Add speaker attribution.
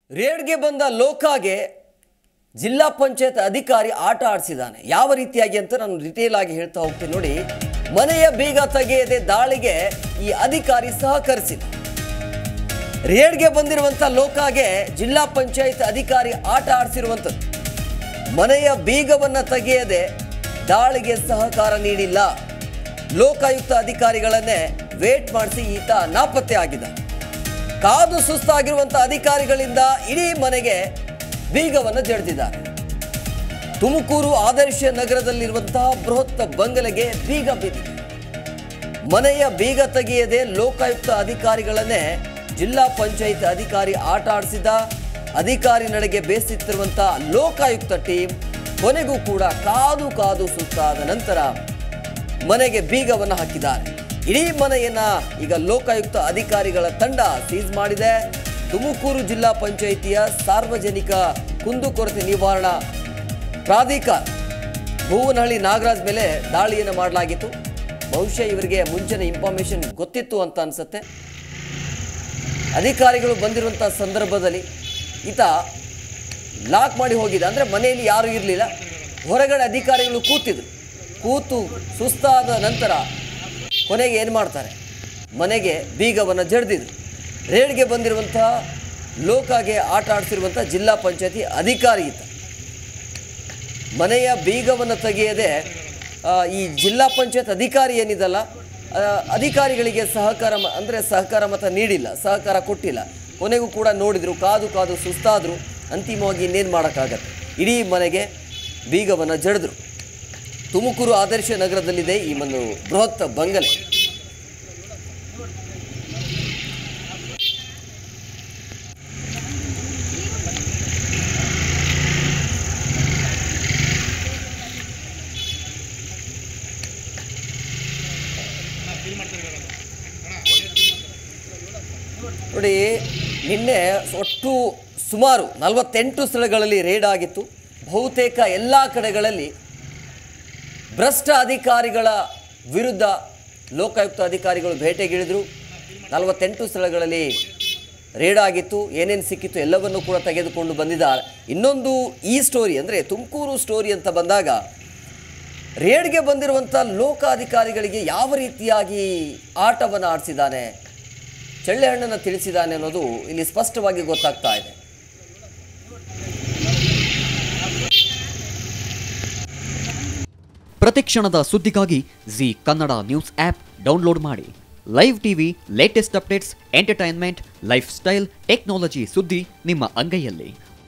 Speaker 1: ರೇಡ್ಗೆ ಬಂದ ಲೋಕಾಗೆ ಜಿಲ್ಲಾ ಪಂಚಾಯತ್ ಅಧಿಕಾರಿ ಆಟ ಆಡಿಸಿದ್ದಾನೆ ಯಾವ ರೀತಿಯಾಗಿ ಅಂತ ನಾನು ಡಿಟೇಲ್ ಆಗಿ ಹೇಳ್ತಾ ಹೋಗ್ತೀನಿ ನೋಡಿ ಮನೆಯ ಬೀಗ ತೆಗೆಯದೆ ದಾಳಿಗೆ ಈ ಅಧಿಕಾರಿ ಸಹಕರಿಸಿದ ರೇಡ್ಗೆ ಬಂದಿರುವಂತ ಲೋಕಾಗೆ ಜಿಲ್ಲಾ ಪಂಚಾಯತ್ ಅಧಿಕಾರಿ ಆಟ ಆಡಿಸಿರುವಂಥದ್ದು ಮನೆಯ ಬೀಗವನ್ನ ತೆಗೆಯದೆ ದಾಳಿಗೆ ಸಹಕಾರ ನೀಡಿಲ್ಲ ಲೋಕಾಯುಕ್ತ ಅಧಿಕಾರಿಗಳನ್ನೇ ವೇಟ್ ಮಾಡಿಸಿ ಈತ ನಾಪತ್ತೆ ಆಗಿದ್ದ ಕಾದು ಸುಸ್ತಾಗಿರುವಂಥ ಅಧಿಕಾರಿಗಳಿಂದ ಇಡೀ ಮನೆಗೆ ಬೀಗವನ್ನು ಜಡಿದಿದ್ದಾರೆ ತುಮಕೂರು ಆದರ್ಶ ನಗರದಲ್ಲಿರುವಂತಹ ಬೃಹತ್ ಬಂಗಲೆಗೆ ಬೀಗ ಬಿದ್ದಿದೆ ಮನೆಯ ಬೀಗ ತೆಗೆಯದೆ ಲೋಕಾಯುಕ್ತ ಅಧಿಕಾರಿಗಳನ್ನೇ ಜಿಲ್ಲಾ ಪಂಚಾಯತ್ ಅಧಿಕಾರಿ ಆಟ ಆಡಿಸಿದ ಅಧಿಕಾರಿ ನಡೆಗೆ ಬೇಸತ್ತಿರುವಂತಹ ಲೋಕಾಯುಕ್ತ ಟೀಮ್ ಕೊನೆಗೂ ಕೂಡ ಕಾದು ಕಾದು ಸುತ್ತಾದ ನಂತರ ಮನೆಗೆ ಬೀಗವನ್ನು ಹಾಕಿದ್ದಾರೆ ಇಡೀ ಮನೆಯನ್ನ ಈಗ ಲೋಕಾಯುಕ್ತ ಅಧಿಕಾರಿಗಳ ತಂಡ ಸೀಸ್ ಮಾಡಿದೆ ತುಮಕೂರು ಜಿಲ್ಲಾ ಪಂಚಾಯಿತಿಯ ಸಾರ್ವಜನಿಕ ಕುಂದುಕೊರತೆ ನಿವಾರಣಾ ಪ್ರಾಧಿಕಾರ ಭುವನಹಳ್ಳಿ ನಾಗರಾಜ್ ಮೇಲೆ ದಾಳಿಯನ್ನು ಮಾಡಲಾಗಿತ್ತು ಬಹುಶಃ ಇವರಿಗೆ ಮುಂಚಿನ ಇನ್ಫಾರ್ಮೇಶನ್ ಗೊತ್ತಿತ್ತು ಅಂತ ಅನ್ಸುತ್ತೆ ಅಧಿಕಾರಿಗಳು ಬಂದಿರುವಂಥ ಸಂದರ್ಭದಲ್ಲಿ ಈತ ಲಾಕ್ ಮಾಡಿ ಹೋಗಿದ್ದ ಅಂದರೆ ಮನೆಯಲ್ಲಿ ಯಾರೂ ಇರಲಿಲ್ಲ ಹೊರಗಡೆ ಅಧಿಕಾರಿಗಳು ಕೂತಿದ್ರು ಕೂತು ಸುಸ್ತಾದ ನಂತರ ಕೊನೆಗೆ ಏನು ಮಾಡ್ತಾರೆ ಮನೆಗೆ ಬೀಗವನ್ನು ಜಡ್ದಿದ್ರು ರೇಡ್ಗೆ ಬಂದಿರುವಂತಹ ಲೋಕಾಗೆ ಆಟ ಆಡಿಸಿರುವಂಥ ಜಿಲ್ಲಾ ಪಂಚಾಯತಿ ಅಧಿಕಾರಿ ಈತ ಮನೆಯ ಬೀಗವನ್ನು ತೆಗೆಯದೆ ಆ, ಈ ಜಿಲ್ಲಾ ಪಂಚಾಯತ್ ಅಧಿಕಾರಿ ಏನಿದಲ್ಲ ಆ, ಅಧಿಕಾರಿಗಳಿಗೆ ಸಹಕಾರ ಮ- ಅಂದರೆ ಸಹಕಾರ ಮತ ನೀಡಿಲ್ಲ ಸಹಕಾರ ಕೊಟ್ಟಿಲ್ಲ ಕೊನೆಗೂ ಕೂಡ ನೋಡಿದ್ರು ಕಾದು ಕಾದು ಸುಸ್ತಾದರು ಅಂತಿಮವಾಗಿ ಇನ್ನೇನು ಮಾಡೋಕ್ಕಾಗತ್ತೆ ಇಡೀ ಮನೆಗೆ ಬೀಗವನ್ನು ಜಡಿದ್ರು ತುಮಕೂರು ಆದರ್ಶ ನಗರದಲ್ಲಿದೆ ಈ ಒಂದು ಬೃಹತ್ ಬಂಗಲೆ ನೋಡಿ ನಿನ್ನೆ ಒಟ್ಟು ಸುಮಾರು ನಲವತ್ತೆಂಟು ಸ್ಥಳಗಳಲ್ಲಿ ರೇಡ್ ಆಗಿತ್ತು ಬಹುತೇಕ ಎಲ್ಲ ಕಡೆಗಳಲ್ಲಿ ಭ್ರಷ್ಟ ಅಧಿಕಾರಿಗಳ ವಿರುದ್ಧ ಲೋಕಾಯುಕ್ತ ಅಧಿಕಾರಿಗಳು ಭೇಟೆಗಿಳಿದ್ರು ನಲವತ್ತೆಂಟು ಸ್ಥಳಗಳಲ್ಲಿ ರೇಡ್ ಆಗಿತ್ತು ಏನೇನು ಸಿಕ್ಕಿತ್ತು ಎಲ್ಲವನ್ನೂ ಕೂಡ ತೆಗೆದುಕೊಂಡು ಬಂದಿದ್ದಾರೆ ಇನ್ನೊಂದು ಈ ಸ್ಟೋರಿ ಅಂದರೆ ತುಮಕೂರು ಸ್ಟೋರಿ ಅಂತ ಬಂದಾಗ ರೇಡ್ಗೆ ಬಂದಿರುವಂಥ ಲೋಕಾಧಿಕಾರಿಗಳಿಗೆ ಯಾವ ರೀತಿಯಾಗಿ ಆಟವನ್ನು ಆಡಿಸಿದ್ದಾನೆ ಚಳ್ಳೆಹಣ್ಣನ್ನು ತಿಳಿಸಿದ್ದಾನೆ ಅನ್ನೋದು ಇಲ್ಲಿ ಸ್ಪಷ್ಟವಾಗಿ ಗೊತ್ತಾಗ್ತಾ ಇದೆ
Speaker 2: ಪ್ರತಿಕ್ಷಣದ ಸುದ್ದಿಗಾಗಿ Zee Kannada news app download ಮಾಡಿ live TV latest updates entertainment lifestyle technology ಸುದ್ದಿ ನಿಮ್ಮ ಅಂಗೈಯಲ್ಲಿ